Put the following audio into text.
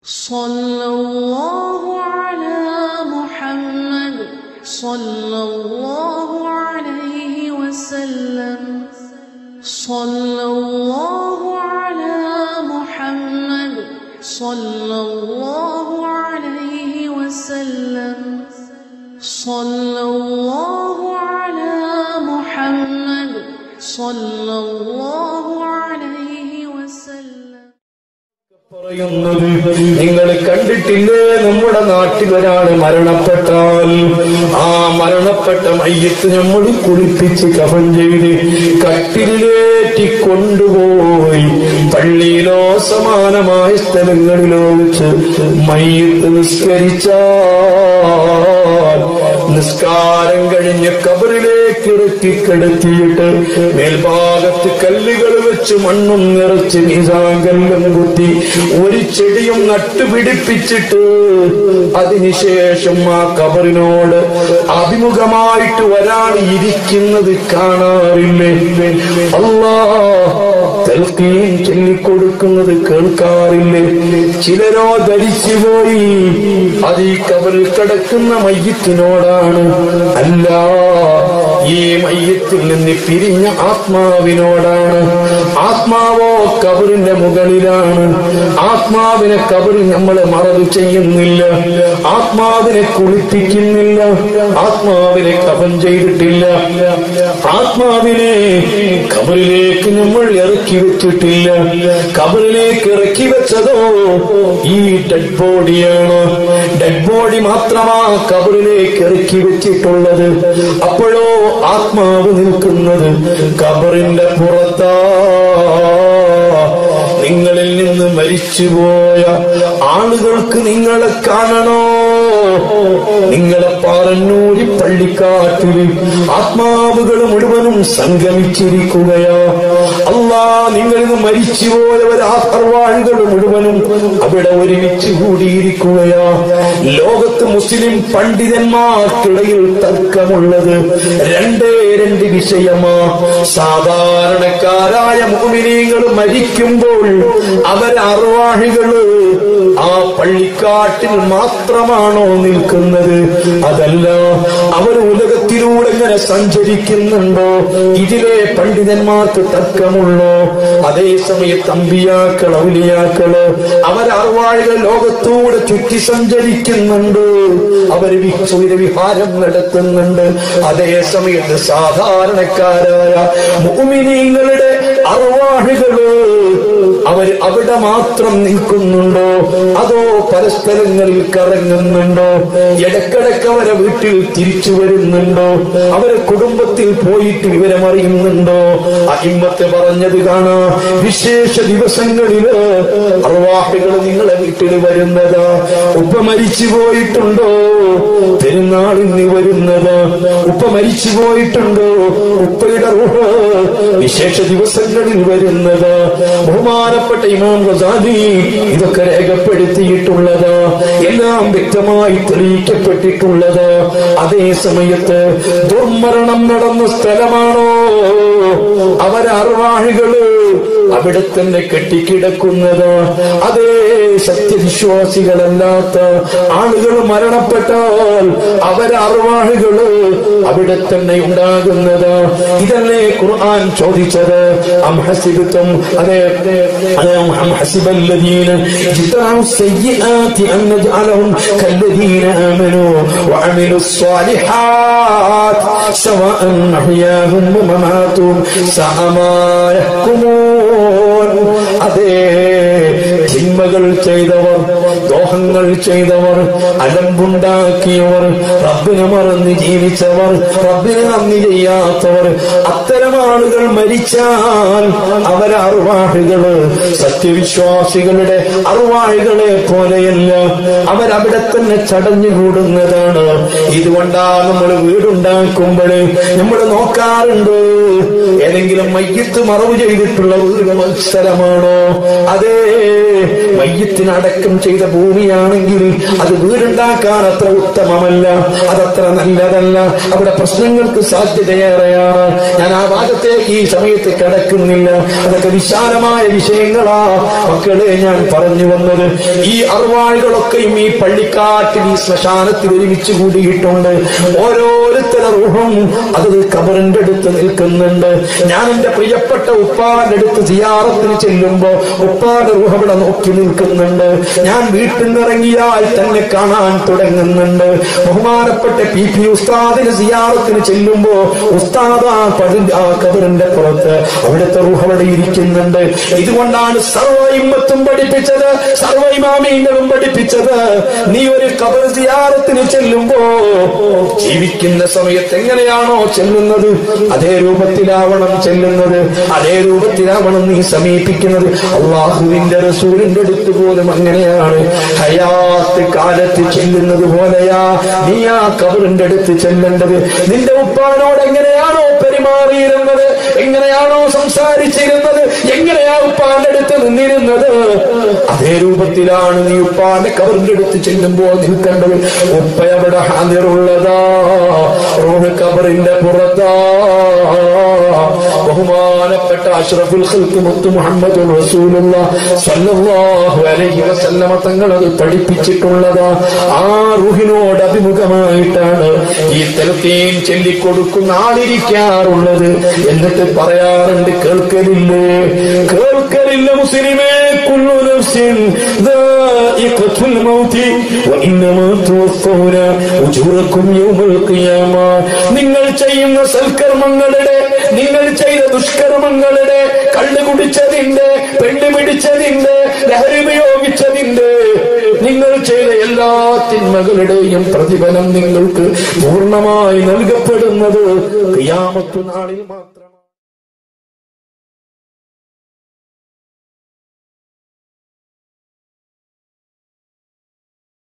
صلى الله على محمد صلى الله عليه وسلم صلى الله على محمد صلى الله عليه وسلم صلى الله على محمد صلى الله عليه وسلم പറയുന്നത് നിങ്ങൾ കണ്ടിട്ടില്ലേ നമ്മുടെ നാട്ടിൽ ഒരാൾ മരണപ്പെട്ടാൽ ആ മരണപ്പെട്ട മയ്യത്ത് നമ്മൾ കുളിപ്പിച്ച് കഫൻ ചെയ്ത് കട്ടിലേറ്റി കൊണ്ടുപോയി പള്ളിയിലോ സമാനമായ സ്ഥലങ്ങളിലോ വെച്ച് മയ്യത്ത് നിസ്കരിച്ചാൽ നിസ്കാരം കഴിഞ്ഞ് കബറിലേക്ക് ഇറക്കി കിടത്തിയിട്ട് മേൽഭാഗത്ത് കല്ലുകൾ വെച്ച് മണ്ണും നിറച്ച് നീസാങ്കല്ലും കുത്തി ഒരു ചെടിയും നട്ടുപിടിപ്പിച്ചിട്ട് അതിനുശേഷം ആ കബറിനോട് അഭിമുഖമായിട്ട് ഒരാൾ ഇരിക്കുന്നത് കാണാറില്ലേ അല്ലാ തെൽക്കീൻ ചൊല്ലിക്കൊടുക്കുന്നത് കേൾക്കാറില്ലേ ചിലരോ ധരിച്ചുപോയി അത് ഈ കബറിൽ കിടക്കുന്ന മയ്യത്തിനോടാണ് അല്ല ഈ മയ്യത്തിൽ നിന്ന് പിരിഞ്ഞ ആത്മാവിനോടാണ് ആത്മാവോ കബറിന്റെ മുകളിലാണ് ആത്മാവിനെ കബറിൽ നമ്മൾ മറവ് ചെയ്യുന്നില്ല ആത്മാവിനെ കുളിപ്പിക്കുന്നില്ല ആത്മാവിനെ കഫൻ ചെയ്തിട്ടില്ല ആത്മാവിനെ കബറിലേക്ക് നമ്മൾ ഇറക്കി വെച്ചിട്ടില്ല കബറിലേക്ക് ഇറക്കി വെച്ചതോ ഈ ഡെഡ് ബോഡിയാണ് ഡെഡ് ബോഡി മാത്രമാ കബറിലേക്ക് ഇറക്കി വെച്ചിട്ടുള്ളത് അപ്പോഴോ ആത്മാവ് നിൽക്കുന്നത് കബറിന്റെ പുറത്താ നിങ്ങളിൽ നിന്ന് മരിച്ചുപോയ ആളുകൾക്ക് നിങ്ങളെ കാണണോ നിങ്ങളെ പാറന്നൂരി പള്ളിക്കാട്ടിൽ ആത്മാവുകൾ മുഴുവനും സംഗമിച്ചിരിക്കുകയാ അല്ലാ നിങ്ങളിന്ന് മരിച്ചുപോയവർ ആർവാഴുകൾ മുഴുവനും അവിടെ ഒരുമിച്ച് കൂടിയിരിക്കുകയാ ലോകത്ത് മുസ്ലിം പണ്ഡിതന്മാർക്കിടയിൽ തർക്കമുള്ളത് രണ്ടേ രണ്ട് വിഷയമാ സാധാരണക്കാരായ മോമിനീങ്ങൾ മരിക്കുമ്പോൾ അവർ അർവാഹികള് ആ പള്ളിക്കാട്ടിൽ മാത്രമാണോ നിൽക്കുന്നത് അതല്ല അവർ ഉലകത്തിലൂടെ ഇങ്ങനെ സഞ്ചരിക്കുന്നുണ്ടോ ഇതിലെ പണ്ഡിതന്മാർക്ക് തർക്കമുള്ളോ അതേ സമയത്ത് അമ്പിയാക്കൾ ഔലിയാക്കള് അവർ അർവാഴികൾ ലോകത്തൂടെ ചുറ്റി സഞ്ചരിക്കുന്നുണ്ട് അവർ വിഹാരം നടത്തുന്നുണ്ട് അതേ സമയത്ത് സാധാരണക്കാരായ മോമിനീങ്ങളുടെ അർവാഹികള് അവർ അവിടെ മാത്രം നിൽക്കുന്നുണ്ടോ അതോ പരസ്പരങ്ങളിൽ കറങ്ങുന്നുണ്ടോ ഇടക്കിടക്ക് അവരെ വീട്ടിൽ തിരിച്ചു വരുന്നുണ്ടോ അവരെ കുടുംബത്തിൽ പോയിട്ട് വിവരമറിയുന്നുണ്ടോ അഹിമ്മത്ത് പറഞ്ഞത് കാണാ വിശേഷ ദിവസങ്ങളില് അർവാഹികൾ നിങ്ങളെ വീട്ടിൽ വരുന്നത് ഉപ്പ മരിച്ചു പോയിട്ടുണ്ടോ പെരുന്നാളിന് വരുന്നത് ഉപ്പ മരിച്ചു പോയിട്ടുണ്ടോ ഉപ്പയുടെ റൂഹ് വിശേഷ ദിവസങ്ങളിൽ വരുന്നത് ബഹുമാനപ്പെട്ട ഇമാം ഗസാദി ഇതൊക്കെ രേഖപ്പെടുത്തിയിട്ടുള്ളത് എല്ലാം വ്യക്തമായി തെളിയിക്കപ്പെട്ടിട്ടുള്ളത് അതേ സമയത്ത് ദുർമരണം നടന്ന സ്ഥലമാണോ അവരർവാഹികള് അവിടെ തന്നെ കെട്ടിക്കിടക്കുന്നത് അതേ സത്യവിശ്വാസികളല്ലാത്ത ആളുകൾ മരണപ്പെട്ടാൽ അവരർവാഹികള് അവിടെ തന്നെ ഉണ്ടാകുന്നത് ഇതല്ലേ ഖുർആൻ ചോദിച്ചത് അം ഹസിബത്തും അതെ അതെ അം ഹസിബല്ലദീന ജിതറു സയ്യിആതി അൻ നജ്അലഹും കല്ലദീന ആമനു വഅമിലു الصالحات سواء محياهم ومماتهم ساء ما يحكمون അതേ തിന്മകൾ ചെയ്തവർ ദോഹങ്ങൾ ചെയ്തവർ അലമ്പുണ്ടാക്കിയവർ റബ്ബിനെ മറന്ന് ജീവിച്ചവർ റബ്ബിനെ നന്ദി ചെയ്യാത്തവർ അത്തരം ആളുകൾ മരിച്ചാൽ അവരെ അറുവാഹികള് സത്യവിശ്വാസികളുടെ അറുവാഹികളെ പോലെയല്ല അവരവിടെ തന്നെ ചടഞ്ഞുകൂടുന്നതാണ് ഇതുകൊണ്ടാ നമ്മൾ വീടുണ്ടാക്കുമ്പോൾ നമ്മൾ നോക്കാറുണ്ട് ഏതെങ്കിലും മയ്യത്ത് മറവ് ചെയ്തിട്ടുള്ള ഒരു സ്ഥലമാണോ അതേ മയ്യത്തിന് അടക്കം ചെയ്ത ഭൂമിയാണെങ്കിൽ അത് വീടുണ്ടാക്കാൻ അത്ര ഉത്തമമല്ല അതത്ര നല്ലതല്ല അവിടെ പ്രശ്നങ്ങൾക്ക് സാധ്യതയേറെയാണ് ഞാൻ ആ ഭാഗത്തേക്ക് ഈ സമയത്ത് കിടക്കുന്നില്ല അതൊക്കെ വിശാലമായ വിഷയങ്ങളാ മക്കളെ ഞാൻ പറഞ്ഞു വന്നത് ഈ അറുവാഴുകളൊക്കെയും ഈ പള്ളിക്കാട്ടിൽ ഈ ശ്മശാനത്തിൽ ഒരുമിച്ച് കൂടിയിട്ടുണ്ട് ഓരോരുത്തരുടെ റൂഹും അത് കബറിന്റെ അടുത്ത് നിൽക്കുന്നുണ്ട് ഞാൻ എന്റെ പ്രിയപ്പെട്ട ഉപ്പാന്റെ അടുത്ത് സിയാറത്തിന് ചെല്ലുമ്പോ ഉപ്പാന്റെ റൂഹ് അവിടെ നോക്കി നിൽക്കുന്നുണ്ട് ഞാൻ വീട്ടിൽ നിന്നിറങ്ങിയാൽ തന്നെ കാണാൻ തുടങ്ങുന്നുണ്ട് ബഹുമാനപ്പെട്ട പി പി ഉസ്താദിന് സിയാറത്തിന് ചെല്ലുമ്പോ ഉസ്താദ് ആ പതിന്റെ ആ കബറിന്റെ പുറത്ത് അവിടുത്തെ റൂഹ് അവിടെ ഇരിക്കുന്നുണ്ട് ഇതുകൊണ്ടാണ് സർവ ഇമ്മത്തും പഠിപ്പിച്ചത് സർവ ഇമാമീങ്ങളും പഠിപ്പിച്ചത് നീ ഒരു കബർ സിയാറത്തിന് ചെല്ലുമ്പോ ജീവിക്കുന്ന സമയത്ത് എങ്ങനെയാണോ ചെല്ലുന്നത് അതേ രൂപത്തിലാവണം ചെല്ലുന്നത് അതേ രൂപത്തിലാവണം നീ സമീപിക്കുന്നത് അള്ളാഹുവിന്റെ റസൂലിന്റെ അടുത്ത് പോലും അങ്ങനെയാണ് ഹയാത്ത് കാലത്ത് ചെല്ലുന്നത് പോലെയാ നീ ആ കബറിന്റെ അടുത്ത് ചെല്ലേണ്ടത് നിന്റെ ഉപ്പാനോട് എങ്ങനെയാണോ പെരുമാറിയിരുന്നത് എങ്ങനെയാണോ സംസാരിച്ചിരുന്നത് എങ്ങനെയാ ഉപ്പാന്റെ അടുത്ത് നിന്നിരുന്നത് അതേ രൂപത്തിലാണ് നീ ഉപ്പാന്റെ കബറിന്റെ അടുത്ത് ചെല്ലുമ്പോൾ നിൽക്കേണ്ടത് ഉപ്പ എവിടെ ഹാജറുള്ളതാ റൂഹ് കബറിന്റെ പുറത്താ ബഹുമാനപ്പെട്ട അഷ്റഫുൽ ഖൽക്ക് മുത്തു മുഹമ്മദ് റസൂലുള്ള സല്ലല്ലാഹു അലൈഹി വസല്ലമ തങ്ങൾ അത് പഠിപ്പിച്ചിട്ടുള്ളതാ ആ റൂഹിനോട് അഭിമുഖമായിട്ടാണ് ഈ തെലത്തീൻ ചൊല്ലിക്കൊടുക്കുന്ന ആളിരിക്കാറുള്ളത് എന്നിട്ട് പറയാറുണ്ട് കേൾക്കലില്ലേ കേൾക്കലില്ല മുസ്ലിമേ കുല്ലു നഫ്സിൻ ദാഇഖത്തുൽ മൗതി വഇന്നമാ തുവഫൗന ഉജൂറക്കും യൗമൽ ഖിയാമ നിങ്ങൾ ചെയ്യുന്ന സൽക്കർമ്മങ്ങളുടെ നിങ്ങൾ ചെയ്ത ദുഷ്കർമ്മങ്ങളുടെ കള്ളു കുടിച്ചതിന്റെ പെണ്ണ് പിടിച്ചതിന്റെ ലഹരി ഉപയോഗിച്ചതിന്റെ നിങ്ങൾ ചെയ്ത എല്ലാ തിന്മകളുടെയും പ്രതിഫലം നിങ്ങൾക്ക് പൂർണ്ണമായി നൽകപ്പെടുന്നത് ക്രിയാമത്തു നാളിൽ മാത്രം